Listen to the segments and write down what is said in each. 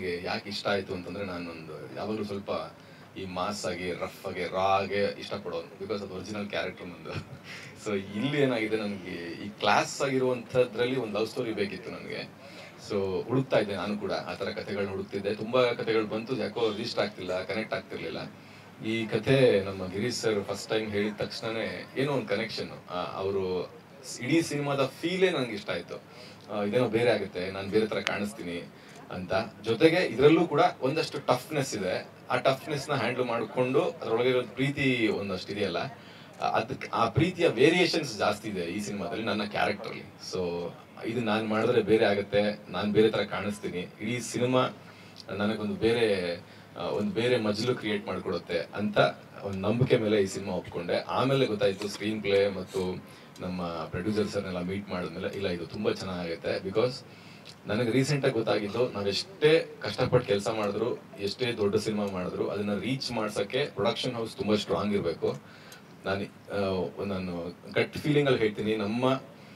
ನನಗೆ ಯಾಕೆ ಇಷ್ಟ ಆಯ್ತು ಅಂತಂದ್ರೆ ನಾನೊಂದು ಯಾವಾಗಲೂ ಸ್ವಲ್ಪ ಈ ಮಾಸ್ ಆಗಿ ರಫ್ ಆಗಿ ರಾ ಆಗಿ ಇಷ್ಟಪಡೋನು ಬಿಕಾಸ್ ಅದು ಒರಿಜಿನಲ್ ಕ್ಯಾರೆಕ್ಟರ್ ನಂದು ಸೊ ಇಲ್ಲಿ ಏನಾಗಿದೆ ನನಗೆ ಈ ಕ್ಲಾಸ್ ಆಗಿರುವಂಥದ್ರಲ್ಲಿ ಒಂದು ಲವ್ ಸ್ಟೋರಿ ಬೇಕಿತ್ತು ನನಗೆ ಸೊ ಹುಡುಕ್ತಾ ಇದ್ದೆ ನಾನು ಕೂಡ ಆ ಥರ ಕಥೆಗಳನ್ನ ಹುಡುಕ್ತಿದ್ದೆ ತುಂಬಾ ಕಥೆಗಳು ಬಂತು ಯಾಕೋ ರಿಜಿಸ್ಟರ್ ಆಗ್ತಿಲ್ಲ ಕನೆಕ್ಟ್ ಆಗ್ತಿರ್ಲಿಲ್ಲ ಈ ಕಥೆ ನಮ್ಮ ಗಿರೀಶ್ ಸರ್ ಫಸ್ಟ್ ಟೈಮ್ ಹೇಳಿದ ತಕ್ಷಣನೇ ಏನೋ ಒಂದು ಕನೆಕ್ಷನ್ ಅವರು ಇಡೀ ಸಿನಿಮಾದ ಫೀಲೇ ನನಗೆ ಇಷ್ಟ ಆಯ್ತು ಆ, ಇದೇನೋ ಬೇರೆ ಆಗುತ್ತೆ ನಾನು ಬೇರೆ ತರ ಕಾಣಿಸ್ತೀನಿ ಅಂತ ಜೊತೆಗೆ ಇದರಲ್ಲೂ ಕೂಡ ಒಂದಷ್ಟು ಟಫ್ನೆಸ್ ಇದೆ ಆ ಟಫ್ನೆಸ್ ನ ಹ್ಯಾಂಡಲ್ ಮಾಡಿಕೊಂಡು ಅದರೊಳಗೆ ಇರೋ ಪ್ರೀತಿ ಒಂದಷ್ಟು ಇದೆಯಲ್ಲ ಆ, ಅದಕ್ಕೆ ಆ ಪ್ರೀತಿಯ ವೇರಿಯೇಷನ್ಸ್ ಜಾಸ್ತಿ ಇದೆ ಈ ಸಿನಿಮಾದಲ್ಲಿ ನನ್ನ ಕ್ಯಾರೆಕ್ಟರ್ಲಿ ಸೊ ಇದು ನಾನು ಮಾಡಿದ್ರೆ ಬೇರೆ ಆಗುತ್ತೆ ನಾನು ಬೇರೆ ತರ ಕಾಣಿಸ್ತೀನಿ ಇಡೀ ಸಿನಿಮಾ ನನಗೊಂದು ಬೇರೆ ಆ, ಒಂದು ಬೇರೆ ಮಜಲು ಕ್ರಿಯೇಟ್ ಮಾಡಿಕೊಡುತ್ತೆ ಅಂತ ಒಂದು ನಂಬಿಕೆ ಮೇಲೆ ಈ ಸಿನಿಮಾ ಒಪ್ಕೊಂಡೆ ಆಮೇಲೆ ಗೊತ್ತಾಯ್ತು ಸ್ಕ್ರೀನ್ ಪ್ಲೇ ಮತ್ತು ನಮ್ಮ ಪ್ರೊಡ್ಯೂಸರ್ಸ್ನೆಲ್ಲ ಮೀಟ್ ಮಾಡಿದ್ಮೇಲೆ ಇಲ್ಲ ಇದು ತುಂಬಾ ಚೆನ್ನಾಗೈತೆ ಬಿಕಾಸ್ ನನಗೆ ರೀಸೆಂಟ್ ಆಗಿ ಗೊತ್ತಾಗಿದ್ದು ನಾವೆಷ್ಟೇ ಕಷ್ಟಪಟ್ಟು ಕೆಲಸ ಮಾಡಿದ್ರು ಎಷ್ಟೇ ದೊಡ್ಡ ಸಿನಿಮಾ ಮಾಡಿದ್ರು ಅದನ್ನ ರೀಚ್ ಮಾಡ್ಸಕ್ಕೆ ಪ್ರೊಡಕ್ಷನ್ ಹೌಸ್ ತುಂಬಾ ಸ್ಟ್ರಾಂಗ್ ಇರಬೇಕು ನಾನು ಆ, ನಾನು ಗಟ್ ಫೀಲಿಂಗ್ ಅಲ್ಲಿ ಹೇಳ್ತೀನಿ ನಮ್ಮ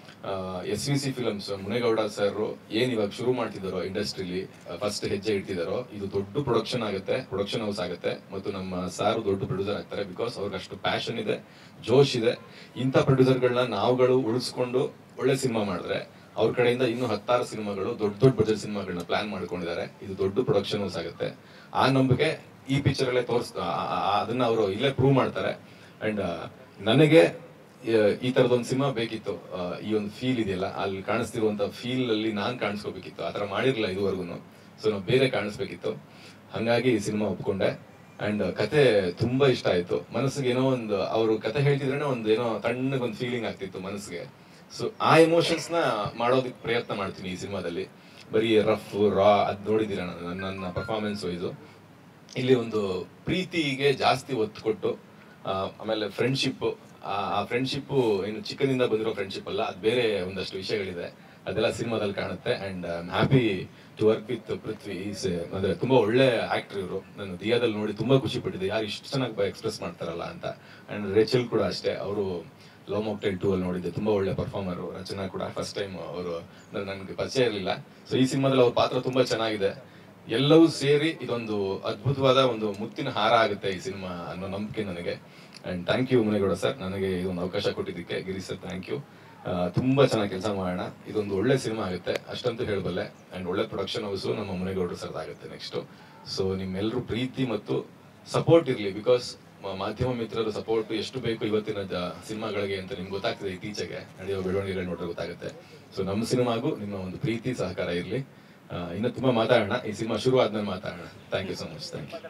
S V C films Munegowda sir ಏನ್ ಇವಾಗ ಶುರು ಮಾಡ್ತಿದ್ದಾರೋ ಇಂಡಸ್ಟ್ರಿಲಿ ಫಸ್ಟ್ ಹೆಜ್ಜೆ ಇಡ್ತಿದಾರೋ ಇದು ದೊಡ್ಡ ಪ್ರೊಡಕ್ಷನ್ ಆಗುತ್ತೆ ಪ್ರೊಡಕ್ಷನ್ ಹೌಸ್ ಆಗುತ್ತೆ ಮತ್ತು ನಮ್ಮ ಸಾರು ದೊಡ್ಡ ಪ್ರೊಡ್ಯೂಸರ್ ಆಗ್ತಾರೆ ಬಿಕಾಸ್ ಅವ್ರಿಗೆ ಅಷ್ಟು ಪ್ಯಾಷನ್ ಇದೆ ಜೋಶ್ ಇದೆ ಇಂಥ ಪ್ರೊಡ್ಯೂಸರ್ಗಳನ್ನ ನಾವುಗಳು ಉಳಿಸ್ಕೊಂಡು ಒಳ್ಳೆ ಸಿನಿಮಾ ಮಾಡಿದ್ರೆ ಅವ್ರ ಕಡೆಯಿಂದ ಇನ್ನೂ ಹತ್ತಾರು ಸಿನಿಮಾಗಳು ದೊಡ್ಡ ದೊಡ್ಡ ಬಜೆಟ್ ಸಿನಿಮಾಗಳನ್ನ ಪ್ಲಾನ್ ಮಾಡ್ಕೊಂಡಿದ್ದಾರೆ ಇದು ದೊಡ್ಡ ಪ್ರೊಡಕ್ಷನ್ ಹೌಸ್ ಆಗುತ್ತೆ ಆ ನಂಬಿಕೆ ಈ ಪಿಕ್ಚರ್ ಅಲ್ಲೇ ತೋರಿಸ್ ಆ- ಆ- ಆ- ಅದನ್ನ ಅವರು ಇಲ್ಲೇ ಪ್ರೂವ್ ಮಾಡ್ತಾರೆ ಅಂಡ್ ನನಗೆ ಆ, ಈ ತರದೊಂದು ಸಿನಿಮಾ ಬೇಕಿತ್ತು ಆ, ಈ ಒಂದು ಫೀಲ್ ಇದೆಯಲ್ಲ ಅಲ್ಲಿ ಕಾಣಿಸ್ತಿರುವಂತ ಫೀಲ್ ಅಲ್ಲಿ ನಾನ್ ಕಾಣಿಸ್ಕೋಬೇಕಿತ್ತು ಆತರ ಮಾಡಿರ್ಲಿಲ್ಲ ಇದುವರೆಗೂ ಸೊ ನಾವು ಬೇರೆ ಕಾಣಿಸ್ಬೇಕಿತ್ತು ಹಂಗಾಗಿ ಈ ಸಿನಿಮಾ ಒಪ್ಕೊಂಡೆ ಅಂಡ್ ಕತೆ ತುಂಬಾ ಇಷ್ಟ ಆಯ್ತು ಮನಸ್ಸಿಗೆ ಏನೋ ಒಂದು ಅವರು ಕತೆ ಹೇಳ್ತಿದ್ರೆ ಒಂದು ಏನೋ ತಣ್ಣಗೊಂದು ಫೀಲಿಂಗ್ ಆಗ್ತಿತ್ತು ಮನಸ್ಸಿಗೆ ಸೊ ಆ ಎಮೋಷನ್ಸ್ ನ ಮಾಡೋದಕ್ಕೆ ಪ್ರಯತ್ನ ಮಾಡ್ತೀನಿ ಈ ಸಿನಿಮಾದಲ್ಲಿ ಬರೀ ರಫ್ ರಾ ಅದ್ ನೋಡಿದ್ದೀರ ನನ್ನ ನನ್ನ ಪರ್ಫಾರ್ಮೆನ್ಸ್ ವೈಸು ಇಲ್ಲಿ ಒಂದು ಪ್ರೀತಿಗೆ ಜಾಸ್ತಿ ಒತ್ತು ಕೊಟ್ಟು ಆ, ಆಮೇಲೆ ಫ್ರೆಂಡ್ಶಿಪ್ ಆ ಫ್ರೆಂಡ್ಶಿಪ್ ಏನು ಚಿಕ್ಕನಿಂದ ಬಂದಿರೋ ಫ್ರೆಂಡ್ಶಿಪ್ ಅಲ್ಲ ಅದು ಬೇರೆ ಒಂದಷ್ಟು ವಿಷಯಗಳಿದೆ ಅದೆಲ್ಲ ಸಿನಿಮಾದಲ್ಲಿ ಕಾಣುತ್ತೆ and I am happy to work with Prithvi is ಅಂದ್ರೆ ತುಂಬಾ ಒಳ್ಳೆ ಆಕ್ಟರ್ ಇವರು ನಾನು ದಿಯಾದಲ್ಲಿ ನೋಡಿ ತುಂಬಾ ಖುಷಿ ಪಟ್ಟಿದ್ದೆ ಯಾರು ಇಷ್ಟು ಚೆನ್ನಾಗಿ ಎಕ್ಸ್ಪ್ರೆಸ್ ಮಾಡ್ತಾರಲ್ಲ ಅಂತ ಅಂಡ್ ರೇಚಲ್ ಕೂಡ ಅಷ್ಟೇ ಅವರು ಲವ್ ಮಾಕ್ಟೈಲ್ ಟೂ ಅಲ್ಲಿ ನೋಡಿದ್ದೆ ತುಂಬಾ ಒಳ್ಳೆ ಪರ್ಫಾರ್ಮರ್ ರಚನಾ ಕೂಡ ಫಸ್ಟ್ ಟೈಮ್ ಅವರು ನನಗೆ ಪರಿಚಯ ಇರಲಿಲ್ಲ ಸೊ ಈ ಸಿನಿಮಾದಲ್ಲಿ ಅವ್ರ ಪಾತ್ರ ತುಂಬಾ ಚೆನ್ನಾಗಿದೆ ಎಲ್ಲವೂ ಸೇರಿ ಇದೊಂದು ಅದ್ಭುತವಾದ ಒಂದು ಮುತ್ತಿನ ಹಾರ ಆಗುತ್ತೆ ಈ ಸಿನಿಮಾ ಅನ್ನೋ ನಂಬಿಕೆ ನನಗೆ and thank you Munegowda sir ನನಗೆ ಇದೊಂದು ಅವಕಾಶ ಕೊಟ್ಟಿದ್ದಕ್ಕೆ ಗಿರಿ ಸರ್ ಥ್ಯಾಂಕ್ ಯು ತುಂಬಾ ಚೆನ್ನಾಗಿ ಕೆಲಸ ಮಾಡೋಣ ಇದೊಂದು ಒಳ್ಳೆ ಸಿನಿಮಾ ಆಗುತ್ತೆ ಅಷ್ಟಂತೂ ಹೇಳಬಲ್ಲೆ ಅಂಡ್ ಒಳ್ಳೆ ಪ್ರೊಡಕ್ಷನ್ ಹೌಸು ನಮ್ಮ ಮುನೇಗೌಡರು ಸರ್ ಆಗುತ್ತೆ ನೆಕ್ಸ್ಟ್ ಸೊ ನಿಮ್ಮೆಲ್ಲರೂ ಪ್ರೀತಿ ಮತ್ತು ಸಪೋರ್ಟ್ ಇರಲಿ ಬಿಕಾಸ್ ಮಾಧ್ಯಮ ಮಿತ್ರರ ಸಪೋರ್ಟ್ ಎಷ್ಟು ಬೇಕು ಇವತ್ತಿನ ಜ- ಸಿನಿಮಾಗಳಿಗೆ ಅಂತ ನಿಮ್ಗೆ ಗೊತ್ತಾಗ್ತದೆ ಇತ್ತೀಚೆಗೆ ನಡೆಯುವ ಬೆಳವಣಿಗೆಗಳು ನೋಡ್ರೆ ಗೊತ್ತಾಗುತ್ತೆ ಸೊ ನಮ್ಮ ಸಿನಿಮಾಗೂ ನಿಮ್ಮ ಒಂದು ಪ್ರೀತಿ ಸಹಕಾರ ಇರಲಿ ಇನ್ನು ತುಂಬಾ ಮಾತಾಡೋಣ ಈ ಸಿನಿಮಾ ಶುರು ಆದ್ಮೇಲೆ ಮಾತಾಡೋಣ thank you so much thank you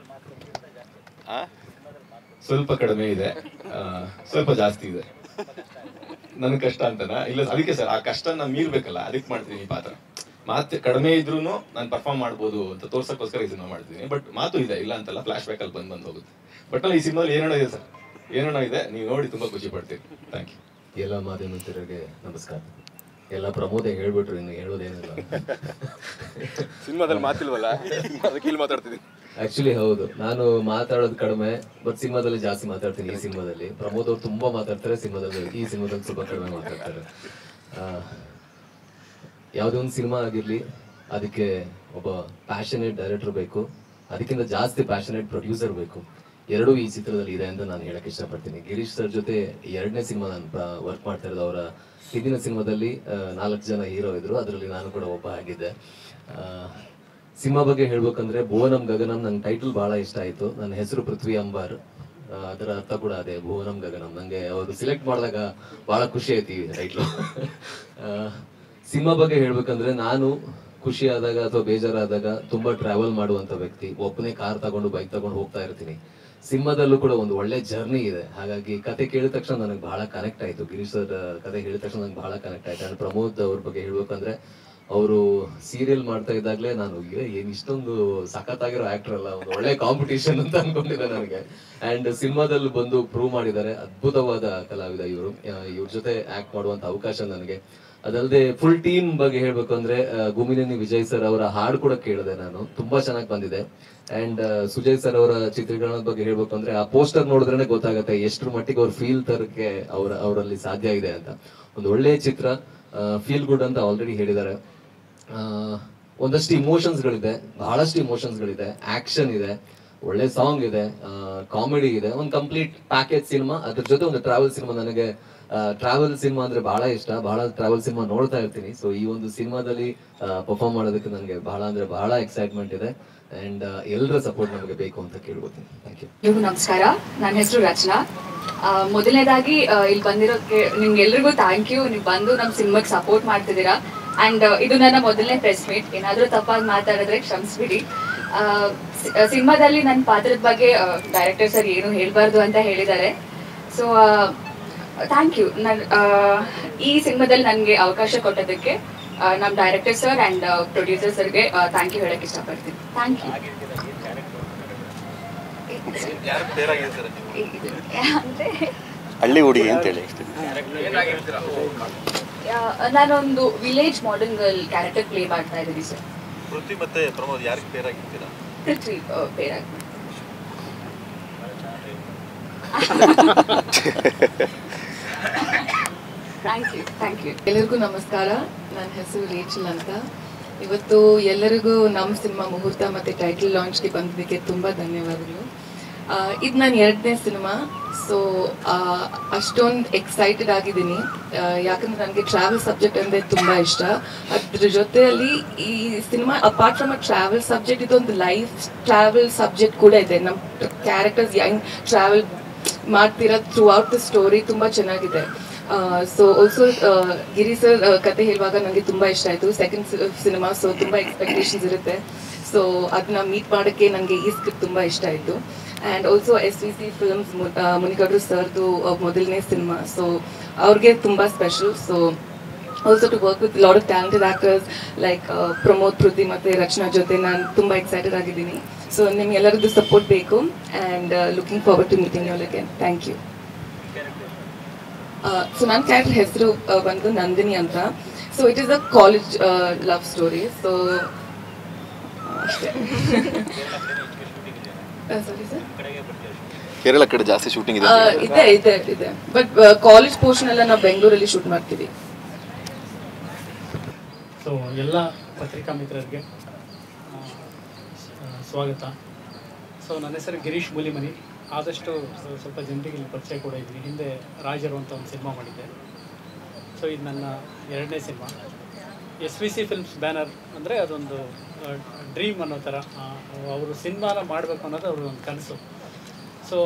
ಸ್ವಲ್ಪ ಕಡಿಮೆ ಇದೆ ಆ, ಸ್ವಲ್ಪ ಜಾಸ್ತಿ ಇದೆ ನನ್ ಕಷ್ಟ ಅಂತನಾ ಇಲ್ಲ ಅದಕ್ಕೆ ಸರ್ ಆ ಕಷ್ಟ ನಾನು ಮೀರ್ಬೇಕಲ್ಲ ಅದಕ್ಕೆ ಮಾಡ್ತೀನಿ ಈ ಪಾತ್ರ ಮಾತು ಕಡಿಮೆ ಇದ್ರೂ ನಾನು ಪರ್ಫಾರ್ಮ್ ಮಾಡ್ಬೋದು ಅಂತ ತೋರ್ಸಕ್ಕೋಸ್ಕರ ಈ ಸಿನಿಮಾ ಮಾಡ್ತೀನಿ ಬಟ್ ಮಾತು ಇದೆ ಇಲ್ಲ ಅಂತಲ್ಲ ಫ್ಲಾಶ್ ಬ್ಯಾಕ್ ಅಲ್ಲಿ ಬಂದ್ ಬಂದ್ ಹೋಗುತ್ತೆ ಬಟ್ ಈ ಸಿನಿಮಾದಲ್ಲಿ ಏನೇನೋ ಇದೆ ಸರ್ ಏನೇನೋ ಇದೆ ನೀವು ನೋಡಿ ತುಂಬಾ ಖುಷಿ ಪಡ್ತೀರಿ ಥ್ಯಾಂಕ್ ಯು ಎಲ್ಲ ಮಾಧ್ಯಮ ಮಿತ್ರರಿಗೆ ನಮಸ್ಕಾರ ಎಲ್ಲ ಪ್ರಮೋದೆ ಹೇಳ್ಬಿಟ್ರು ಇನ್ನು ಹೇಳೋದೇನಿಲ್ಲ ಸಿನಿಮಾದಲ್ಲಿ ಮಾತಿಲ್ವಲ್ಲ ಅದಕ್ಕೆ ಇಲ್ಲಿ ಮಾತಾಡ್ತಿದ್ದೀನಿ ಆಕ್ಚುಲಿ ಹೌದು ನಾನು ಮಾತಾಡೋದು ಕಡಿಮೆ ಬಟ್ ಸಿನಿಮಾದಲ್ಲಿ ಜಾಸ್ತಿ ಮಾತಾಡ್ತೀನಿ ಈ ಸಿನಿಮಾದಲ್ಲಿ ಪ್ರಮೋದ್ ಅವ್ರು ತುಂಬಾ ಮಾತಾಡ್ತಾರೆ ಸಿನಿಮಾದಲ್ಲಿ ಈ ಸಿನಿಮಾದಲ್ಲಿ ಸ್ವಲ್ಪ ಕಡಿಮೆ ಮಾತಾಡ್ತಾರೆ ಆ, ಯಾವುದೇ ಒಂದು ಸಿನಿಮಾ ಆಗಿರ್ಲಿ ಅದಕ್ಕೆ ಒಬ್ಬ ಪ್ಯಾಷನೇಟ್ ಡೈರೆಕ್ಟರ್ ಬೇಕು ಅದಕ್ಕಿಂತ ಜಾಸ್ತಿ ಪ್ಯಾಷನೇಟ್ ಪ್ರೊಡ್ಯೂಸರ್ ಬೇಕು ಎರಡೂ ಈ ಚಿತ್ರದಲ್ಲಿ ಇದೆ ಅಂತ ನಾನು ಹೇಳಕ್ ಇಷ್ಟಪಡ್ತೀನಿ ಗಿರೀಶ್ ಸರ್ ಜೊತೆ ಎರಡನೇ ಸಿನಿಮಾ ನಾನು ವರ್ಕ್ ಮಾಡ್ತಾ ಇರೋದು ಅವರ ಹಿಂದಿನ ಸಿನಿಮಾದಲ್ಲಿ ನಾಲ್ಕು ಜನ ಹೀರೋ ಇದ್ರು ಅದರಲ್ಲಿ ನಾನು ಕೂಡ ಒಬ್ಬ ಆಗಿದ್ದೆ ಆ, ಸಿನಿಮಾ ಬಗ್ಗೆ ಹೇಳ್ಬೇಕಂದ್ರೆ ಭುವನಂ ಗಗನಂ ನನ್ನ ಟೈಟಲ್ ಬಹಳ ಇಷ್ಟ ಆಯ್ತು ನನ್ನ ಹೆಸರು ಪೃಥ್ವಿ ಅಂಬಾರ್ ಆ, ಅದರ ಅರ್ಥ ಕೂಡ ಅದೇ ಭುವನಂ ಗಗನಂ ನಂಗೆ ಅವರು ಸಿಲೆಕ್ಟ್ ಮಾಡಿದಾಗ ಬಹಳ ಖುಷಿ ಆಯ್ತು ಈ ಟೈಟ್ಲು ಸಿನಿಮಾ ಬಗ್ಗೆ ಹೇಳ್ಬೇಕಂದ್ರೆ ನಾನು ಖುಷಿ ಆದಾಗ ಅಥವಾ ಬೇಜಾರಾದಾಗ ತುಂಬಾ ಟ್ರಾವೆಲ್ ಮಾಡುವಂತ ವ್ಯಕ್ತಿ ಒಬ್ಬನೇ ಕಾರ್ ತಗೊಂಡು ಬೈಕ್ ತಗೊಂಡು ಹೋಗ್ತಾ ಇರ್ತೀನಿ ಸಿನಿಮಾದಲ್ಲೂ ಕೂಡ ಒಂದು ಒಳ್ಳೆ ಜರ್ನಿ ಇದೆ ಹಾಗಾಗಿ ಕತೆ ಕೇಳಿದ ತಕ್ಷಣ ನನಗೆ ಬಹಳ ಕನೆಕ್ಟ್ ಆಯ್ತು ಗಿರೀಶ್ ಸರ್ ಕತೆ ಹೇಳಿದ ತಕ್ಷಣ ನನಗೆ ಬಹಳ ಕನೆಕ್ಟ್ ಆಯ್ತು ಅಂಡ್ ಪ್ರಮೋದ್ ಅವ್ರ ಬಗ್ಗೆ ಹೇಳ್ಬೇಕಂದ್ರೆ ಅವರು ಸೀರಿಯಲ್ ಮಾಡ್ತಾ ಇದ್ದಾಗಲೇ ನಾನು ಏ, ಏನ್ ಇಷ್ಟೊಂದು ಸಖತ್ತಾಗಿರೋ ಆಕ್ಟರ್ ಅಲ್ಲ ಒಂದು ಒಳ್ಳೆ ಕಾಂಪಿಟೇಷನ್ ಅಂತ ಅನ್ಕೊಂಡಿದ್ದೆ ನನಗೆ ಅಂಡ್ ಸಿನಿಮಾದಲ್ಲಿ ಬಂದು ಪ್ರೂವ್ ಮಾಡಿದ್ದಾರೆ ಅದ್ಭುತವಾದ ಕಲಾವಿದ ಇವರು ಇವ್ರ ಜೊತೆ ಆಕ್ಟ್ ಮಾಡುವಂತ ಅವಕಾಶ ನನಗೆ ಅದಲ್ಲದೆ ಫುಲ್ ಟೀಮ್ ಬಗ್ಗೆ ಹೇಳ್ಬೇಕು ಅಂದ್ರೆ ಆ, ಗುಮಿನೇನಿ ವಿಜಯ್ ಸರ್ ಅವರ ಹಾಡು ಕೂಡ ಕೇಳಿದೆ ನಾನು ತುಂಬಾ ಚೆನ್ನಾಗಿ ಬಂದಿದೆ ಅಂಡ್ ಸುಜಯ್ ಸರ್ ಅವರ ಚಿತ್ರೀಕರಣದ ಬಗ್ಗೆ ಹೇಳ್ಬೇಕು ಅಂದ್ರೆ ಆ ಪೋಸ್ಟರ್ ನೋಡಿದ್ರೆ ಗೊತ್ತಾಗುತ್ತೆ ಎಷ್ಟ್ರ ಮಟ್ಟಿಗೆ ಅವ್ರ ಫೀಲ್ ತರಕ್ಕೆ ಅವರ ಅವರಲ್ಲಿ ಸಾಧ್ಯ ಇದೆ ಅಂತ ಒಂದು ಒಳ್ಳೆ ಚಿತ್ರ ಫೀಲ್ ಗುಡ್ ಅಂತ ಆಲ್ರೆಡಿ ಹೇಳಿದ್ದಾರೆ ಆ, ಒಂದಷ್ಟು ಇಮೋಷನ್ಸ್ಗಳಿದೆ ಬಹಳಷ್ಟು ಇಮೋಷನ್ಸ್ಗಳಿದೆ ಆಕ್ಷನ್ ಇದೆ ಒಳ್ಳೆ ಸಾಂಗ್ ಇದೆ ಕಾಮಿಡಿ ಇದೆ ಒಂದು ಕಂಪ್ಲೀಟ್ ಪ್ಯಾಕೇಜ್ ಸಿನಿಮಾ ಅದ್ರ ಜೊತೆ ಒಂದು ಟ್ರಾವೆಲ್ ಸಿನಿಮಾ ನನಗೆ ಟ್ರಾವೆಲ್ ಸಿನಿಮಾ ಅಂದ್ರೆ ಬಹಳ ಇಷ್ಟ ಬಹಳ ಟ್ರಾವೆಲ್ ಸಿನಿಮಾ ನೋಡ್ತಾ ಇರ್ತೀನಿ ಸೊ ಈ ಒಂದು ಸಿನಿಮಾದಲ್ಲಿ ಪರ್ಫಾರ್ಮ್ ಮಾಡೋದಕ್ಕೆ ನನಗೆ ಬಹಳ ಅಂದ್ರೆ ಬಹಳ ಎಕ್ಸೈಟ್ಮೆಂಟ್ ಇದೆ ಅಂಡ್ ಎಲ್ಲರ ಸಪೋರ್ಟ್ ನಮಗೆ ಬೇಕು ಅಂತ ಕೇಳ್ಬೋತೀನಿ ಥ್ಯಾಂಕ್ ಯು ಎಲ್ರಿಗೂ ನಮಸ್ಕಾರ ನನ್ನ ಹೆಸರು ರಚನಾ ಆ, ಮೊದಲನೇದಾಗಿ ಆ, ಇಲ್ಲಿ ಬಂದಿರೋಕ್ಕೆ ನಿಮ್ಗೆಲ್ರಿಗೂ ಥ್ಯಾಂಕ್ ಯು ನೀವು ಬಂದು ನಮ್ಮ ಸಿನಿಮಾಗೆ ಸಪೋರ್ಟ್ ಮಾಡ್ತಿದ್ದೀರಾ ಆ್ಯಂಡ್ ಇದು ನನ್ನ ಮೊದಲನೇ ಪ್ರೆಸ್ ಮೀಟ್ ಏನಾದರೂ ತಪ್ಪಾಗಿ ಮಾತಾಡಿದ್ರೆ ಕ್ಷಮಿಸ್ಬಿಡಿ ಸಿನಿಮಾದಲ್ಲಿ ನನ್ನ ಪಾತ್ರದ ಬಗ್ಗೆ ಡೈರೆಕ್ಟರ್ ಸರ್ ಏನು ಹೇಳಬಾರ್ದು ಅಂತ ಹೇಳಿದ್ದಾರೆ ಸೊ ಥ್ಯಾಂಕ್ ಯು ನನ್ನ ಈ ಸಿನಿಮಾದಲ್ಲಿ ನನಗೆ ಅವಕಾಶ ಕೊಟ್ಟೋದಕ್ಕೆ ಆ, ನಮ್ಮ ಡೈರೆಕ್ಟರ್ ಸರ್ ಆ್ಯಂಡ್ ಪ್ರೊಡ್ಯೂಸರ್ ಸರ್ಗೆ ಥ್ಯಾಂಕ್ ಯು ಹೇಳಕ್ಕೆ ಇಷ್ಟಪಡ್ತೀನಿ ಥ್ಯಾಂಕ್ ಯು ಅಂದ್ರೆ ಹಳ್ಳಿ ಹುಡುಗಿ ಅಂತ ಹೇಳಿ ಅಷ್ಟೇ ಯಾ- ನಾನೊಂದು village modern girl character play ಮಾಡ್ತಾ ಇದ್ದೀನಿ ಸರ್ ಪೃಥ್ವಿ ಮತ್ತೆ ಪ್ರಮೋದ್ ಯಾರಿಗೆ ಪೇರ್ ಆಗಿರ್ತೀರಾ ಪೃಥ್ವಿ ಪೇರಾಗಿ ಥ್ಯಾಂಕ್ ಯು ಥ್ಯಾಂಕ್ ಯು ಎಲ್ಲರಿಗೂ ನಮಸ್ಕಾರ ನನ್ನ ಹೆಸರು ರೇಚಲ್ ಅಂತ ಇವತ್ತು ಎಲ್ಲರಿಗೂ ನಮ್ಮ ಸಿನಿಮಾ ಮುಹೂರ್ತ ಮತ್ತು ಟೈಟಲ್ ಲಾಂಚ್ಗೆ ಬಂದಿದ್ದಕ್ಕೆ ತುಂಬ ಧನ್ಯವಾದಗಳು ಆ, ಇದು ನನ್ನ ಎರಡನೇ ಸಿನಿಮಾ ಸೊ ಅಷ್ಟೊಂದು ಎಕ್ಸೈಟೆಡ್ ಆಗಿದ್ದೀನಿ ಆ, ಯಾಕಂದ್ರೆ ನನಗೆ ಟ್ರಾವೆಲ್ ಸಬ್ಜೆಕ್ಟ್ ಅಂದರೆ ತುಂಬ ಇಷ್ಟ ಅದ್ರ ಜೊತೆಯಲ್ಲಿ ಈ cinema apart from a travel subject ಇದೊಂದು ಲೈಫ್ ಟ್ರಾವೆಲ್ ಸಬ್ಜೆಕ್ಟ್ ಕೂಡ ಇದೆ ನಮ್ಮ ಕ್ಯಾರೆಕ್ಟರ್ಸ್ ಹೆಂಗ್ ಟ್ರಾವೆಲ್ ಮಾಡ್ತಿರೋ ಥ್ರೂ ಔಟ್ ದ ಸ್ಟೋರಿ ತುಂಬ ಚೆನ್ನಾಗಿದೆ ಸೊ ಆಲ್ಸೋ ಗಿರಿ ಸರ್ ಕತೆ ಹೇಳುವಾಗ ನನಗೆ ತುಂಬ ಇಷ್ಟ ಆಯಿತು ಸೆಕೆಂಡ್ ಸಿನಿಮಾ ಸೊ ತುಂಬ ಎಕ್ಸ್ಪೆಕ್ಟೇಷನ್ಸ್ ಇರುತ್ತೆ ಸೊ ಅದನ್ನ ಮೀಟ್ ಮಾಡೋಕ್ಕೆ ನನಗೆ ಈ ಸ್ಕ್ರಿಪ್ಟ್ ತುಂಬ ಇಷ್ಟ ಆಯಿತು and also S V C films ಮುನಿಗೌಡ್ರು ಸರ್ದು ಮೊದಲನೇ ಸಿನಿಮಾ ಸೊ ಅವ್ರಿಗೆ ತುಂಬ special so also to work with lot of talented actors like Pramod Prithvi ಮತ್ತು ರಚನಾ ಜೊತೆ ನಾನು ತುಂಬ ಎಕ್ಸೈಟೆಡ್ ಆಗಿದ್ದೀನಿ ಸೊ ನಿಮ್ಗೆಲ್ಲರದ್ದು ಸಪೋರ್ಟ್ ಬೇಕು and looking forward to meeting you again thank you so ನನ್ನ ಕ್ಯಾರೆಕ್ಟರ್ ಹೆಸರು ಬಂದು ನಂದಿನಿ ಅಂತ so it is a college love story so ಅಷ್ಟೇ ಸಾರಿ ಸರ್ ಕೇರಳ ಕಡೆ ಜಾಸ್ತಿ ಶೂಟಿಂಗ್ ಇದೆ ಇದೆ ಇದೆ ಇದೆ ಬಟ್ ಕಾಲೇಜ್ ಪೋರ್ಷನ್ ಎಲ್ಲ ನಾವು ಬೆಂಗಳೂರಲ್ಲಿ ಶೂಟ್ ಮಾಡ್ತೀವಿ ಸೊ ಎಲ್ಲ ಪತ್ರಿಕಾ ಮಿತ್ರರಿಗೆ ಆ, ಸ- ಸ್ವಾಗತ ಸೊ ನನ್ನ ಹೆಸರು ಗಿರೀಶ್ ಮೂಲಿಮನಿ ಆದಷ್ಟು ಸ್ವ- ಸ್ವಲ್ಪ ಜನರಿಗೆ ಇಲ್ಲಿ ಪರಿಚಯ ಕೂಡ ಇದ್ದೀನಿ ಹಿಂದೆ ರಾಜರು ಅಂತ ಒಂದು ಸಿನಿಮಾ ಮಾಡಿದ್ದೆ ಸೊ ಇದು ನನ್ನ ಎರಡನೇ cinema S V C films banner ಅಂದರೆ ಅದೊಂದು ಡ್ರೀಮ್ ಅನ್ನೋ ಥರ ಅವರು ಸಿನಿಮಾನ ಮಾಡಬೇಕು ಅನ್ನೋದು ಅವ್ರ ಒಂದು ಕನಸು ಸೊ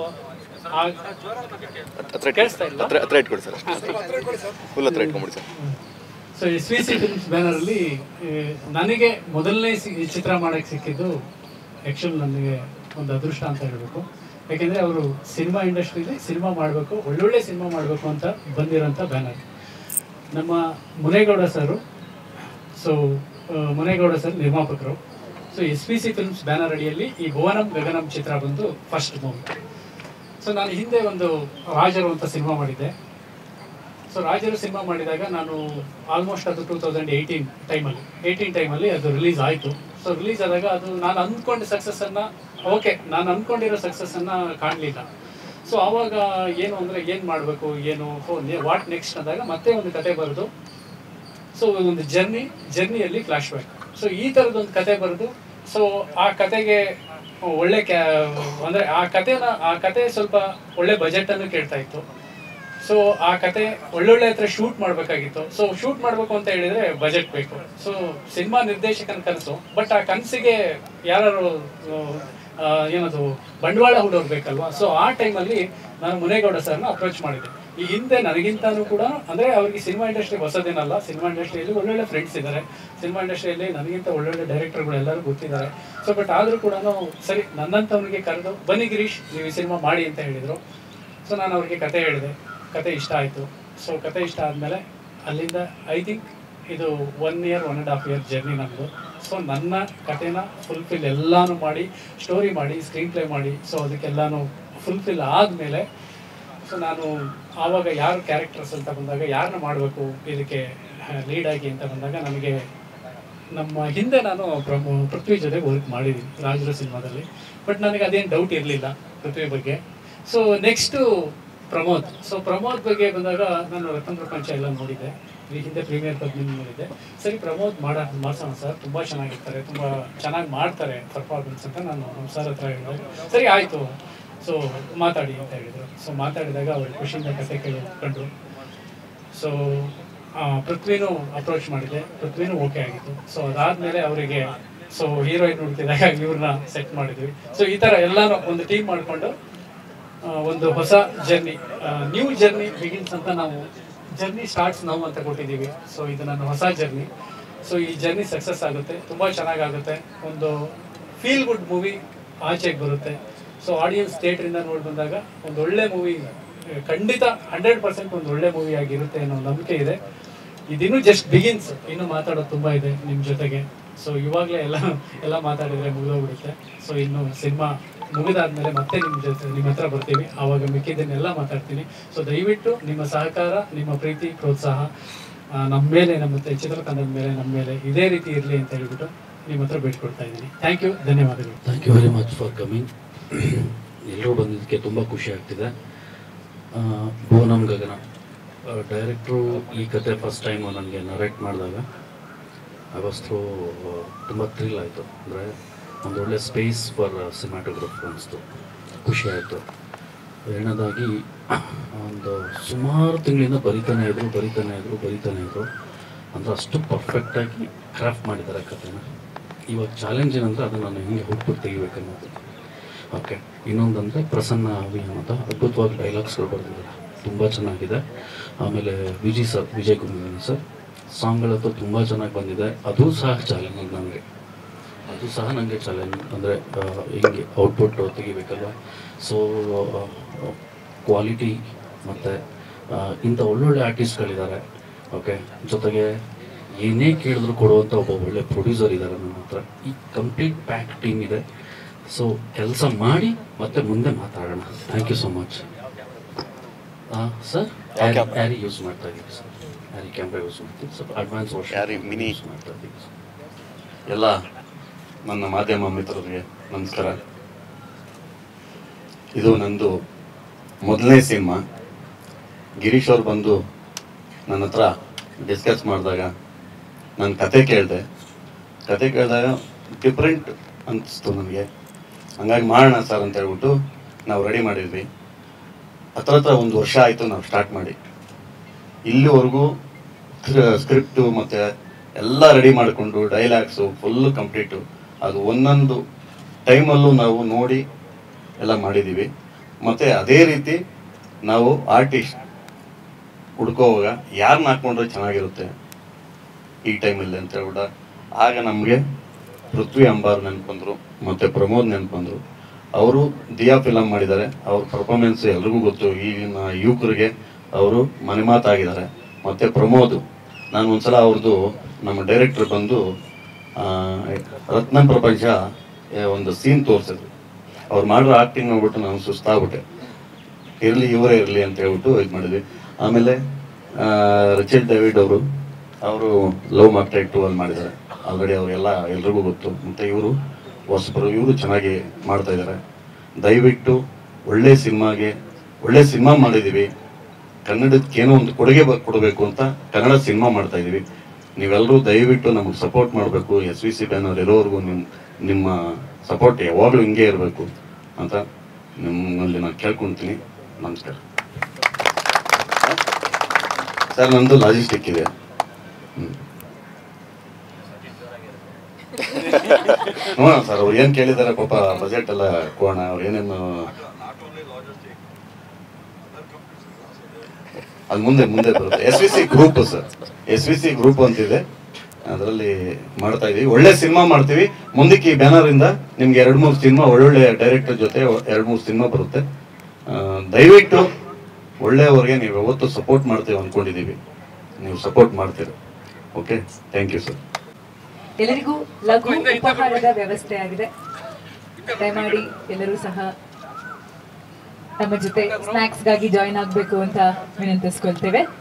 ಹತ್ರ ಕೇಳಿಸ್ತಾ ಇಲ್ಲ ಹತ್ರ ಹತ್ರ ಇಟ್ಕೊಡಿ ಸರ್ ಫುಲ್ ಹತ್ರ ಇಟ್ಕೊಂಬಿಡಿ sir so S V C films ಬ್ಯಾನರಲ್ಲಿ ನನಗೆ ಮೊದಲನೇ ಸಿ- ಈ ಚಿತ್ರ ಮಾಡಕ್ಕೆ ಸಿಕ್ಕಿದ್ದು ಆ್ಯಕ್ಚುಲ್ ನನಗೆ ಒಂದು ಅದೃಷ್ಟ ಅಂತ ಹೇಳಬೇಕು ಯಾಕೆಂದರೆ ಅವರು ಸಿನಿಮಾ ಇಂಡಸ್ಟ್ರಿಲಿ ಸಿನಿಮಾ ಮಾಡಬೇಕು ಒಳ್ಳೊಳ್ಳೆ ಸಿನಿಮಾ ಮಾಡಬೇಕು ಅಂತ ಬಂದಿರೋಂಥ ಬ್ಯಾನರ್ ನಮ್ಮ Munegowda sir so Munegowda sir ನಿರ್ಮಾಪಕರು so S P C films banner ಅಡಿಯಲ್ಲಿ ಈ ಭುವನಂ ಗಗನಂ ಚಿತ್ರ ಬಂದು ಫಸ್ಟ್ ಮೂವಿ ಸೊ ನಾನು ಹಿಂದೆ ಒಂದು ರಾಜರು ಅಂತ ಸಿನಿಮಾ ಮಾಡಿದ್ದೆ ಸೊ ರಾಜರು ಸಿನಿಮಾ ಮಾಡಿದಾಗ ನಾನು ಆಲ್ಮೋಸ್ಟ್ ಅದು ಟೂ ತೌಸಂಡ್ ಏಯ್ಟೀನ್ ಟೈಮಲ್ಲಿ ಏಯ್ಟೀನ್ ಟೈಮಲ್ಲಿ ಅದು ರಿಲೀಸ್ ಆಯಿತು ಸೊ ರಿಲೀಸ್ ಆದಾಗ ಅದು ನಾನು ಅಂದ್ಕೊಂಡ ಸಕ್ಸಸ್ಸನ್ನು ಓಕೆ ನಾನು ಅಂದ್ಕೊಂಡಿರೋ ಸಕ್ಸಸ್ಸನ್ನು ಕಾಣಲಿಲ್ಲ ಸೊ ಆವಾಗ ಏನು ಅಂದರೆ ಏನು ಮಾಡಬೇಕು ಏನು ವಾಟ್ ನೆಕ್ಸ್ಟ್ ಅಂದಾಗ ಮತ್ತೆ ಒಂದು ಕತೆ ಬರೆದು ಸೊ ಒಂದು ಜರ್ನಿ ಜರ್ನಿಯಲ್ಲಿ ಫ್ಲಾಶ್ ಬ್ಯಾಕ್ ಸೊ ಈ ಥರದ್ದು ಒಂದು ಕತೆ ಬರೆದು ಸೊ ಆ ಕತೆಗೆ ಒಳ್ಳೆ ಕ್ಯಾ ಅಂದರೆ ಆ ಕತೆನ ಆ ಕತೆ ಸ್ವಲ್ಪ ಒಳ್ಳೆ ಬಜೆಟನ್ನು ಕೇಳ್ತಾ ಇತ್ತು ಸೊ ಆ ಕತೆ ಒಳ್ಳೊಳ್ಳೆ ಹತ್ರ ಶೂಟ್ ಮಾಡಬೇಕಾಗಿತ್ತು ಸೊ ಶೂಟ್ ಮಾಡಬೇಕು ಅಂತ ಹೇಳಿದ್ರೆ ಬಜೆಟ್ ಬೇಕು ಸೊ ಸಿನಿಮಾ ನಿರ್ದೇಶಕನ ಕನಸು ಬಟ್ ಆ ಕನಸಿಗೆ ಯಾರು ಏನದು ಬಂಡವಾಳ ಹೂಡೋರು ಬೇಕಲ್ವಾ ಸೊ ಆ ಟೈಮಲ್ಲಿ ನಾನು ಮುನೇಗೌಡ ಸರ್ನ ಅಪ್ರೋಚ್ ಮಾಡಿದೆ ಈ ಹಿಂದೆ ನನಗಿಂತಾನು ಕೂಡ ಅಂದ್ರೆ ಅವ್ರಿಗೆ ಸಿನಿಮಾ ಇಂಡಸ್ಟ್ರಿ ಹೊಸದೇನಲ್ಲ ಸಿನಿಮಾ ಇಂಡಸ್ಟ್ರಿಯಲ್ಲಿ ಒಳ್ಳೊಳ್ಳೆ ಫ್ರೆಂಡ್ಸ್ ಇದ್ದಾರೆ ಸಿನಿಮಾ ಇಂಡಸ್ಟ್ರಿಯಲ್ಲಿ ನನಗಿಂತ ಒಳ್ಳೊಳ್ಳೆ ಡೈರೆಕ್ಟರ್ಗಳು ಎಲ್ಲರೂ ಗೊತ್ತಿದ್ದಾರೆ ಸೊ ಬಟ್ ಆದರೂ ಕೂಡ ಸರಿ ನನ್ನಂತವನಿಗೆ ಕರೆದು ಬನ್ನಿ ಗಿರೀಶ್ ನೀವು ಈ ಸಿನಿಮಾ ಮಾಡಿ ಅಂತ ಹೇಳಿದರು ಸೊ ನಾನು ಅವ್ರಿಗೆ ಕತೆ ಹೇಳಿದೆ ಕತೆ ಇಷ್ಟ ಆಯಿತು ಸೊ ಕತೆ ಇಷ್ಟ ಆದಮೇಲೆ ಅಲ್ಲಿಂದ ಐ ಥಿಂಕ್ ಇದು one year one and half year journey ನಮ್ಮದು ಸೊ ನನ್ನ ಕತೆನ ಫುಲ್ಫಿಲ್ ಎಲ್ಲಾನು ಮಾಡಿ ಸ್ಟೋರಿ ಮಾಡಿ ಸ್ಕ್ರೀನ್ ಪ್ಲೇ ಮಾಡಿ ಸೊ ಅದಕ್ಕೆಲ್ಲಾನು ಫುಲ್ಫಿಲ್ ಆದಮೇಲೆ ಸೊ ನಾನು ಆವಾಗ ಯಾರು ಕ್ಯಾರೆಕ್ಟರ್ಸ್ ಅಂತ ಬಂದಾಗ ಯಾರನ್ನ ಮಾಡಬೇಕು ಇದಕ್ಕೆ ಲೀಡ್ ಆಗಿ ಅಂತ ಬಂದಾಗ ನನಗೆ ನಮ್ಮ ಹಿಂದೆ ನಾನು ಪ್ರಮೋ ಪೃಥ್ವಿ ಜೊತೆ ವರ್ಕ್ ಮಾಡಿದ್ದೀನಿ ರಾಜರ ಸಿನಿಮಾದಲ್ಲಿ ಬಟ್ ನನಗೆ ಅದೇನು ಡೌಟ್ ಇರಲಿಲ್ಲ ಪೃಥ್ವಿ ಬಗ್ಗೆ so next Pramod so Pramod ಬಗ್ಗೆ ಬಂದಾಗ ನಾನು ರತನ್ ಪ್ರಪಂಚ ಎಲ್ಲ ನೋಡಿದ್ದೆ ಈ ಹಿಂದೆ ಪ್ರೀಮಿಯರ್ ಪದ್ಮಿನಿ ನೋಡಿದ್ದೆ ಸರಿ ಪ್ರಮೋದ್ ಮಾಡ ಮಾಡ್ಸೋಣ ಸರ್ ತುಂಬ ಚೆನ್ನಾಗಿರ್ತಾರೆ ತುಂಬ ಚೆನ್ನಾಗಿ ಮಾಡ್ತಾರೆ ಪರ್ಫಾರ್ಮೆನ್ಸ್ ಅಂತ ನಾನು ನಮ್ಮ ಸರ್ ಹತ್ರ ಹೇಳಿದಾಗ ಸರಿ ಆಯಿತು ಸೊ ಮಾತಾಡಿ ಅಂತ ಹೇಳಿದರು ಸೊ ಮಾತಾಡಿದಾಗ ಅವ್ರು ಖುಷಿಯಿಂದ ಕತೆ ಕೇಳಿಕೊಂಡ್ರು ಸೊ ಪೃಥ್ವಿನೂ ಅಪ್ರೋಚ್ ಮಾಡಿದೆ ಪೃಥ್ವಿನೂ ಓಕೆ ಆಗಿತ್ತು ಸೊ ಅದಾದ್ಮೇಲೆ ಅವರಿಗೆ ಸೊ ಹೀರೋಯಿನ್ ಹುಡುಕಿದಾಗ ಇವ್ರನ್ನ ಸೆಟ್ ಮಾಡಿದ್ವಿ ಸೊ ಈ ಥರ ಎಲ್ಲಾನು ಒಂದು ಟೀಮ್ ಮಾಡಿಕೊಂಡು ಒಂದು ಹೊಸ ಜರ್ನಿ ನ್ಯೂ ಜರ್ನಿ ಬಿಗಿನ್ಸ್ ಅಂತ ನಾವು ಜರ್ನಿ ಸ್ಟಾರ್ಟ್ಸ್ ನಾವು ಅಂತ ಕೊಟ್ಟಿದ್ದೀವಿ ಸೊ ಇದು ನನ್ನ ಹೊಸ ಜರ್ನಿ ಸೊ ಈ ಜರ್ನಿ ಸಕ್ಸಸ್ ಆಗುತ್ತೆ ತುಂಬ ಚೆನ್ನಾಗಾಗುತ್ತೆ ಒಂದು ಫೀಲ್ ಗುಡ್ ಮೂವಿ ಆಚೆಗೆ ಬರುತ್ತೆ ಸೊ ಆಡಿಯನ್ಸ್ ಥಿಯೇಟ್ರಿಂದ ನೋಡಿ ಬಂದಾಗ ಒಂದು ಒಳ್ಳೆ ಮೂವಿ ಖಂಡಿತ ಹಂಡ್ರೆಡ್ ಪರ್ಸೆಂಟ್ ಒಂದು ಒಳ್ಳೆ ಮೂವಿ ಆಗಿರುತ್ತೆ ಅನ್ನೋ ನಂಬಿಕೆ ಇದೆ ಇದಿನ್ನೂ ಜಸ್ಟ್ ಬಿಗಿನ್ಸ್ ಇನ್ನು ಮಾತಾಡೋದು ತುಂಬ ಇದೆ ನಿಮ್ಮ ಜೊತೆಗೆ ಸೊ ಇವಾಗಲೇ ಎಲ್ಲ ಎಲ್ಲ ಮಾತಾಡಿದ್ರೆ ಮುಗಿದೋಗ್ಬಿಡುತ್ತೆ ಸೊ ಇನ್ನು ಸಿನಿಮಾ ಮುಗಿದಾದ್ಮೇಲೆ ಮತ್ತೆ ನಿಮ್ಮ ಜೊತೆ ನಿಮ್ಮ ಹತ್ರ ಬರ್ತೀವಿ ಆವಾಗ ಮಿಕ್ಕಿದ್ದನ್ನೆಲ್ಲ ಮಾತಾಡ್ತೀನಿ ಸೊ ದಯವಿಟ್ಟು ನಿಮ್ಮ ಸಹಕಾರ ನಿಮ್ಮ ಪ್ರೀತಿ ಪ್ರೋತ್ಸಾಹ ಆ, ನಮ್ಮ ಮೇಲೆ ನಮ್ಮ ತೆ- ಚಿತ್ರತಂಡದ ಮೇಲೆ ನಮ್ಮ ಮೇಲೆ ಇದೇ ರೀತಿ ಇರಲಿ ಅಂತ ಹೇಳ್ಬಿಟ್ಟು ನಿಮ್ಮ ಹತ್ರ ಬೇಡ್ಕೊಡ್ತಾ ಇದ್ದೀನಿ ಥ್ಯಾಂಕ್ ಯು ಧನ್ಯವಾದಗಳು thank you very much for coming ಎಲ್ಲರೂ ಬಂದಿದ್ದಕ್ಕೆ ತುಂಬ ಖುಷಿ ಆಗ್ತಿದೆ ಆ, ಭುವನಂ ಗಗನ ಡೈರೆಕ್ಟ್ರು ಈ ಕತೆ ಫಸ್ಟ್ ಟೈಮ್ ನನಗೆ ನರೇಟ್ ಮಾಡಿದಾಗ ಅವಸ್ತು ತುಂಬ ಥ್ರಿಲ್ ಆಯಿತು ಅಂದರೆ ಒಂದು ಒಳ್ಳೆ ಸ್ಪೇಸ್ ಫಾರ್ ಸಿನಿಮಾಟೋಗ್ರಫರ್ ಅನಿಸ್ತು ಖುಷಿ ಆಯಿತು ಎರಡನೇದಾಗಿ ಒಂದು ಸುಮಾರು ತಿಂಗಳಿಂದ ಬರಿತಾನೆ ಇದ್ರು ಬರಿತಾನೆ ಇದ್ರು ಬರಿತಾನೆ ಇದ್ರು ಅಂದರೆ ಅಷ್ಟು ಪರ್ಫೆಕ್ಟಾಗಿ ಕ್ರಾಫ್ಟ್ ಮಾಡಿದ್ದಾರೆ ಕಥೆನ ಇವಾಗ ಚಾಲೆಂಜ್ ಏನಂದರೆ ಅದನ್ನು ನಾನು ಹೆಂಗೆ ಹುಟ್ಬಿಟ್ಟು ತೆಗಿಬೇಕನ್ನೋದು ಓಕೆ ಇನ್ನೊಂದಂದರೆ ಪ್ರಸನ್ನ ಅಭಿಯಾನ ಅಂತ ಅದ್ಭುತವಾಗಿ ಡೈಲಾಗ್ಸ್ಗಳು ಬರೆದಿದ್ದಾರೆ ತುಂಬ ಚೆನ್ನಾಗಿದೆ ಆಮೇಲೆ ವಿಜಯ್ ಸರ್ ವಿಜಯ್ ಕುಮಾರ್ ಸರ್ ಸಾಂಗ್ಗಳಂತೂ ತುಂಬ ಚೆನ್ನಾಗಿ ಬಂದಿದೆ ಅದು ಸಹ ಚಾಲೆಂಜ್ ನನಗೆ ಅದು ಸಹ ನನಗೆ ಚಾಲೆಂಜ್ ಅಂದರೆ ಹಿಂಗೆ ಔಟ್ಪುಟ್ ತೆಗಿಬೇಕಲ್ವ ಸೊ ಕ್ವಾಲಿಟಿ ಮತ್ತು ಇಂಥ ಒಳ್ಳೊಳ್ಳೆ ಆರ್ಟಿಸ್ಟ್ಗಳಿದ್ದಾರೆ ಓಕೆ ಜೊತೆಗೆ ಏನೇ ಕೇಳಿದ್ರು ಕೊಡುವಂಥ ಒಬ್ಬ ಒಳ್ಳೆ ಪ್ರೊಡ್ಯೂಸರ್ ಇದ್ದಾರೆ ನನ್ನ ಹತ್ರ ಈ ಕಂಪ್ಲೀಟ್ ಪ್ಯಾಕ್ ಟೀಮ್ ಇದೆ ಸೊ ಕೆಲಸ ಮಾಡಿ ಮತ್ತೆ ಮುಂದೆ ಮಾತಾಡೋಣ thank you so much sir ಯಾರಿ ಯೂಸ್ ಮಾಡ್ತಾ ಇದ್ದೀವಿ ಸರ್ ಯಾರಿ ಕ್ಯಾಮ್ರಾ ಯೂಸ್ ಮಾಡ್ತೀವಿ ಸ್ವಲ್ಪ ಅಡ್ವಾನ್ಸ್ ವರ್ಷ ಯಾರಿ mini? ಯೂಸ್ ಮಾಡ್ತಾ ಇದ್ದೀವಿ ಸರ್ ಎಲ್ಲ ನನ್ನ ಮಾಧ್ಯಮ ಮಿತ್ರರಿಗೆ ನಮಸ್ಕಾರ ಇದು ನಂದು ಮೊದಲನೇ ಸಿನಿಮಾ ಗಿರೀಶ್ ಅವ್ರು ಬಂದು ನನ್ನ ಹತ್ರ ಡಿಸ್ಕಸ್ ಮಾಡಿದಾಗ ನಾನು ಕತೆ ಕೇಳಿದೆ ಕತೆ ಕೇಳಿದಾಗ ಡಿಫ್ರೆಂಟ್ ಅನಿಸ್ತು ನನಗೆ ಹಂಗಾಗಿ ಮಾಡೋಣ ಸರ್ ಅಂತ ಹೇಳ್ಬಿಟ್ಟು ನಾವು ರೆಡಿ ಮಾಡಿದ್ವಿ ಹತ್ರ ಹತ್ರ ಒಂದು ವರ್ಷ ಆಯಿತು ನಾವು ಸ್ಟಾರ್ಟ್ ಮಾಡಿ ಇಲ್ಲಿವರೆಗೂ ಸ್ಕ್ರಿಪ್ಟು ಮತ್ತು ಎಲ್ಲ ರೆಡಿ ಮಾಡಿಕೊಂಡು ಡೈಲಾಗ್ಸು ಫುಲ್ಲು ಕಂಪ್ಲೀಟು ಅದು ಒಂದೊಂದು ಟೈಮಲ್ಲೂ ನಾವು ನೋಡಿ ಎಲ್ಲ ಮಾಡಿದ್ದೀವಿ ಮತ್ತು ಅದೇ ರೀತಿ ನಾವು ಆರ್ಟಿಸ್ಟ್ ಹುಡ್ಕೋವಾಗ ಯಾರನ್ನ ಹಾಕ್ಕೊಂಡ್ರೆ ಚೆನ್ನಾಗಿರುತ್ತೆ ಈ ಟೈಮಲ್ಲಿ ಅಂತ ಹೇಳ್ಬಿಟ್ಟು ಆಗ ನಮಗೆ ಪೃಥ್ವಿ ಅಂಬಾರ್ ನೆನ್ಕೊಂಡ್ರು ಮತ್ತು ಪ್ರಮೋದ್ ನೆನ್ಕೊಂಡ್ರು ಅವರು ದಿಯಾ ಫಿಲಮ್ ಮಾಡಿದ್ದಾರೆ ಅವ್ರ ಪರ್ಫಾರ್ಮೆನ್ಸ್ ಎಲ್ರಿಗೂ ಗೊತ್ತು ಈಗಿನ ಯುವಕರಿಗೆ ಅವರು ಮನೆ ಮಾತಾಗಿದ್ದಾರೆ ಮತ್ತು ಪ್ರಮೋದ್ ನಾನು ಒಂದ್ಸಲ ಅವ್ರದ್ದು ನಮ್ಮ ಡೈರೆಕ್ಟರ್ ಬಂದು ಆ, ರತ್ನ ಪ್ರಪಂಚ ಏ, ಒಂದು ಸೀನ್ ತೋರಿಸಿದ್ರು ಅವ್ರು ಮಾಡಿರೋ ಆಕ್ಟಿಂಗ್ ನೋಡ್ಬಿಟ್ಟು ನಾನು ಸುಸ್ತಾಗ್ಬಿಟ್ಟೆ ಇರಲಿ ಇವರೇ ಇರಲಿ ಅಂತ ಹೇಳ್ಬಿಟ್ಟು ಇದು ಮಾಡಿದ್ವಿ ಆಮೇಲೆ ಆ, ರಿಚರ್ಡ್ ಡೇವಿಡ್ ಅವರು ಅವರು ಲವ್ ಮಾರ್ಕೆಟ್ ಟೂ ಅಲ್ಲಿ ಮಾಡಿದ್ದಾರೆ ಆಲ್ರೆಡಿ ಅವರೆಲ್ಲ ಎಲ್ರಿಗೂ ಗೊತ್ತು ಮತ್ತು ಇವರು ಹೊಸಬರು ಇವರು ಚೆನ್ನಾಗಿ ಮಾಡ್ತಾ ಇದ್ದಾರೆ ದಯವಿಟ್ಟು ಒಳ್ಳೆ ಸಿನಿಮಾಗೆ ಒಳ್ಳೆ ಸಿನಿಮಾ ಮಾಡಿದ್ದೀವಿ ಕನ್ನಡಕ್ಕೆ ಏನೋ ಒಂದು ಕೊಡುಗೆ ಬ- ಕೊಡಬೇಕು ಅಂತ ಕನ್ನಡ ಸಿನಿಮಾ ಮಾಡ್ತಾ ಇದೀವಿ ನೀವೆಲ್ಲರೂ ದಯವಿಟ್ಟು ನಮಗೆ ಸಪೋರ್ಟ್ ಮಾಡಬೇಕು ಎಸ್ ವಿ ಸಿ ಬ್ಯಾನರ್ ಇರೋವರೆಗೂ ನಿಮ್ಮ ನಿಮ್ಮ ಸಪೋರ್ಟ್ ಯಾವಾಗಲೂ ಹಿಂಗೆ ಇರಬೇಕು ಅಂತ ನಿಮ್ಮಲ್ಲಿ ನಾನು ಕೇಳ್ಕೊಳ್ತೀನಿ ನಮಸ್ಕಾರ ಸರ್ ನಂದು ಲಾಜಿಸ್ಟಿಕ್ ಇದೆ ಹ್ಮ್. ನೋಡೋಣ ಸರ್ ಅವ್ರು ಏನು ಕೇಳಿದ್ದಾರೆ ಪಾಪ ಬಜೆಟ್ ಎಲ್ಲ ಕೊಡೋಣ ಅವ್ರು ಏನೇನು ಅದು ಮುಂದೆ ಮುಂದೆ ಬರುತ್ತೆ S V C group sir S V C group ಅಂತಿದೆ ಅದರಲ್ಲಿ ಮಾಡ್ತಾ ಇದೀವಿ ಒಳ್ಳೆ ಸಿನಿಮಾ ಮಾಡ್ತೀವಿ ಮುಂದಕ್ಕೆ ಈ ಬ್ಯಾನರ್ ಇಂದ ನಿಮ್ಗೆ ಎರಡು ಮೂರು ಸಿನಿಮಾ ಒಳ್ಳೊಳ್ಳೆ ಡೈರೆಕ್ಟರ್ ಜೊತೆ ಎರಡು ಮೂರು ಸಿನಿಮಾ ಬರುತ್ತೆ ಆ, ದಯವಿಟ್ಟು ಒಳ್ಳೆಯವ್ರಿಗೆ ನೀವು ಯಾವತ್ತು ಸಪೋರ್ಟ್ ಮಾಡ್ತೀವಿ ಅಂದ್ಕೊಂಡಿದ್ದೀವಿ ನೀವು ಸಪೋರ್ಟ್ ಮಾಡ್ತೀರಿ ಓಕೆ ಥ್ಯಾಂಕ್ ಯು ಸರ್ ಎಲ್ಲರಿಗೂ ಲಘು ಉಪಹಾರದ ವ್ಯವಸ್ಥೆ ಆಗಿದೆ ದಯಮಾಡಿ ಎಲ್ಲರೂ ಸಹ ನಮ್ಮ ಜೊತೆ ಸ್ನ್ಯಾಕ್ಸ್ಗಾಗಿ ಜಾಯಿನ್ ಆಗಬೇಕು ಅಂತ ವಿನಂತಿಸ್ಕೊಳ್ತೇವೆ